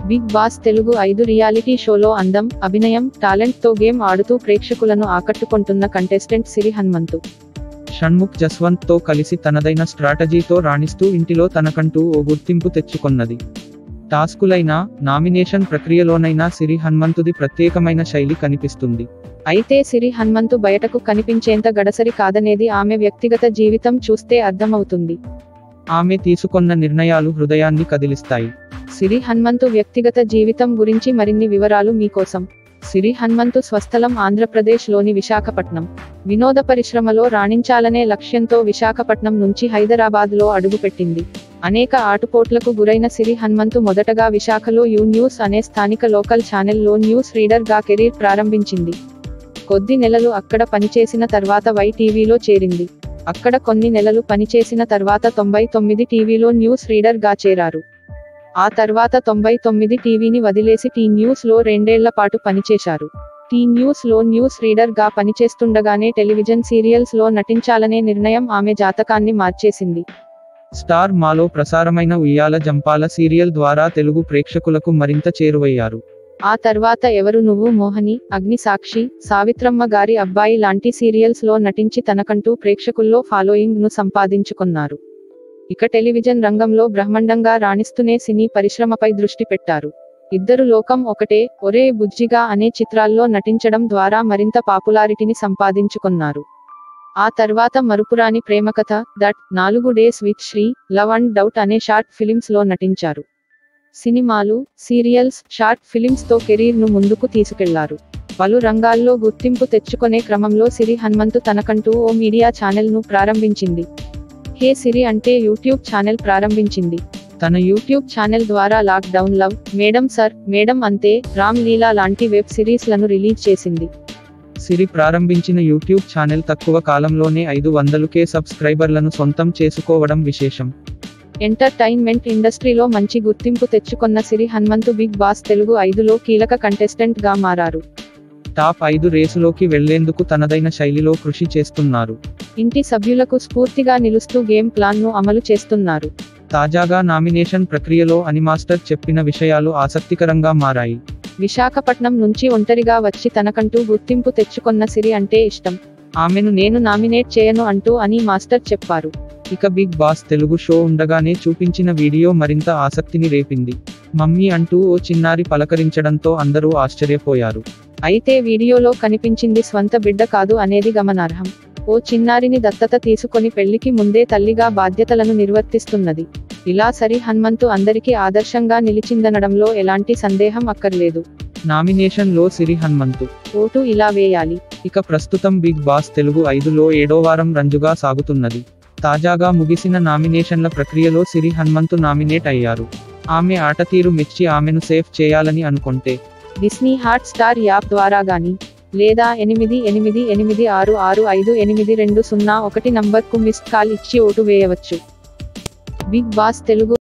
big Boss Telugu ఐదు reality షోలో అందం అభినయం టాలెంట్ తో గేమ్ ఆడుతూ ప్రేక్షకులను ఆకట్టుకుంటున్న కంటెస్టెంట్ సిరి హనుమంతు షణ్ముఖ్ జస్వంత్ తో కలిసి తనదైన స్ట్రాటజీతో రాణిస్తూ ఇంటిలో తనకంటూ ఓ గుర్తింపు తెచ్చుకొన్నది టాస్కులైనా నామినేషన్ ప్రక్రియలోనైనా సిరి హనుమంతుది ప్రత్యేకమైన శైలి కనిపిస్తుంది అయితే సిరి హనుమంతు బయటకు కనిపించేంత గడసరి కాదనేది ఆమె వ్యక్తిగత జీవితం చూస్తే అర్థమవుతుంది ఆమె తీసుకొన్న నిర్ణయాలు హృదయాన్ని కదిలిస్తాయి సిరి హనుమంతు వ్యక్తిగత జీవితం గురించి మరిన్ని వివరాలు మీకోసం సిరి హనుమంతు స్వస్థలం ఆంధ్రప్రదేశ్ లోని విశాఖపట్నం వినోద పరిశ్రమలో రాణించాలనే లక్ష్యంతో విశాఖపట్నం నుంచి హైదరాబాద్ లో అడుగుపెట్టింది అనేక ఆటుపోట్లకు గురైన సిరి హనుమంతు మొదటగా విశాఖలో యూ న్యూస్ అనే స్థానిక లోకల్ ఛానల్లో న్యూస్ రీడర్ గా కెరీర్ ప్రారంభించింది కొద్ది నెలలు అక్కడ పనిచేసిన తర్వాత వై టీవీలో చేరింది అక్కడ కొన్ని నెలలు పనిచేసిన తర్వాత తొంభై తొమ్మిది టీవీలో న్యూస్ రీడర్ గా చేరారు ఆ తర్వాత తొంభై తొమ్మిది టీవీని వదిలేసి టీ న్యూస్ లో రెండేళ్ల పాటు పనిచేశారు టీ న్యూస్ లో న్యూస్ రీడర్ గా పనిచేస్తుండగానే టెలివిజన్ సీరియల్స్ లో నటించాలనే నిర్ణయం ఆమె జాతకాన్ని మార్చేసింది స్టార్ మాలో ప్రసారమైన ఉయ్యాల జంపాల సీరియల్ ద్వారా తెలుగు ప్రేక్షకులకు మరింత చేరువయ్యారు ఆ తర్వాత ఎవరు నువ్వు మోహని అగ్ని సాక్షి సావిత్రమ్మ గారి అబ్బాయి లాంటి సీరియల్స్ లో నటించి తనకంటూ ప్రేక్షకుల్లో ఫాలోయింగ్ ను సంపాదించుకున్నారు ఇక టెలివిజన్ రంగంలో బ్రహ్మాండంగా రాణిస్తూనే సినీ పరిశ్రమపై దృష్టి పెట్టారు ఇద్దరు లోకం ఒకటే ఒరే బుజ్జిగా అనే చిత్రాల్లో నటించడం ద్వారా మరింత పాపులారిటీని సంపాదించుకున్నారు ఆ తర్వాత మరుపురాని ప్రేమకథ దట్ నాలుగు days with Shri love and doubt అనే షార్ట్ ఫిలిమ్స్ లో నటించారు సినిమాలు సీరియల్స్ షార్ట్ ఫిలిమ్స్ తో కెరీర్ ను ముందుకు తీసుకెళ్లారు పలు రంగాల్లో గుర్తింపు తెచ్చుకునే క్రమంలో సిరి హనుమంతు తనకంటూ ఓ మీడియా ఛానల్ ను ప్రారంభించింది హే సిరి అంటే యూట్యూబ్ ఛానల్ ప్రారంభించింది తన యూట్యూబ్ ఛానల్ ద్వారా lockdown love madam sir madam అంతే రామ్ లీలా లాంటి వెబ్ సిరీస్ లను రిలీజ్ చేసింది సిరి ప్రారంభించిన యూట్యూబ్ ఛానల్ తక్కువ కాలంలోనే ఐదు వందలుకే సబ్స్క్రైబర్లను సొంతం చేసుకోవడం విశేషం ఎంటర్టైన్మెంట్ ఇండస్ట్రీలో మంచి గుర్తింపు తెచ్చుకొన్న సిరి హనుమంతు బిగ్ బాస్ తెలుగు ఐదులో కీలక కంటెస్టెంట్ గా మారారు టాప్ ఐదు రేసులోకి వెళ్లేందుకు తనదైన శైలిలో కృషి చేస్తున్నారు ఇంటి సభ్యులకు స్ఫూర్తిగా నిలుస్తూ గేమ్ ప్లాన్ ను అమలు చేస్తున్నారు తాజాగా నామినేషన్ ప్రక్రియలో అనిమాస్టర్ చెప్పిన విషయాలు ఆసక్తికరంగా మారాయి విశాఖపట్నం నుంచి ఒంటరిగా వచ్చి తనకంటూ గుర్తింపు తెచ్చుకొన్న సిరి అంటే ఇష్టం ఆమెను నేను నామినేట్ చేయను అంటూ అని మాస్టర్ చెప్పారు ఇక బిగ్ బాస్ తెలుగు షో ఉండగానే చూపించిన వీడియో మరింత ఆసక్తిని రేపింది మమ్మీ అంటూ ఓ చిన్నారి పలకరించడంతో అందరూ ఆశ్చర్యపోయారు అయితే వీడియోలో కనిపించింది స్వంత బిడ్డ కాదు అనేది గమనార్హం ఓ చిన్నారిని దత్తత తీసుకొని పెళ్లికి ముందే తల్లిగా బాధ్యతలను నిర్వర్తిస్తున్నది ఇలా సరి హనుమంతు అందరికీ ఆదర్శంగా నిలిచిందనడంలో ఎలాంటి సందేహం అక్కర్లేదు నామినేషన్ లో సిరి హనుమంతు ఓటు ఇలా వేయాలి ఇక ప్రస్తుతం బిగ్ బాస్ తెలుగు ఐదులో ఏడో వారం రంజుగా సాగుతున్నది తాజాగా ముగిసిన నామినేషన్ల ప్రక్రియలో సిరి హనుమంతు నామినేట్ అయ్యారు ఆమె ఆటతీరు మెచ్చి ఆమెను సేఫ్ చేయాలని అనుకుంటే డిస్నీ హాట్ స్టార్ యాప్ ద్వారా గాని లేదా ఎనిమిది ఎనిమిది ఎనిమిది ఆరు ఆరు ఐదు ఎనిమిది రెండు సున్నా ఒకటి నంబర్కు మిస్డ్ కాల్ ఇచ్చి ఓటు వేయవచ్చు బిగ్ బాస్ తెలుగు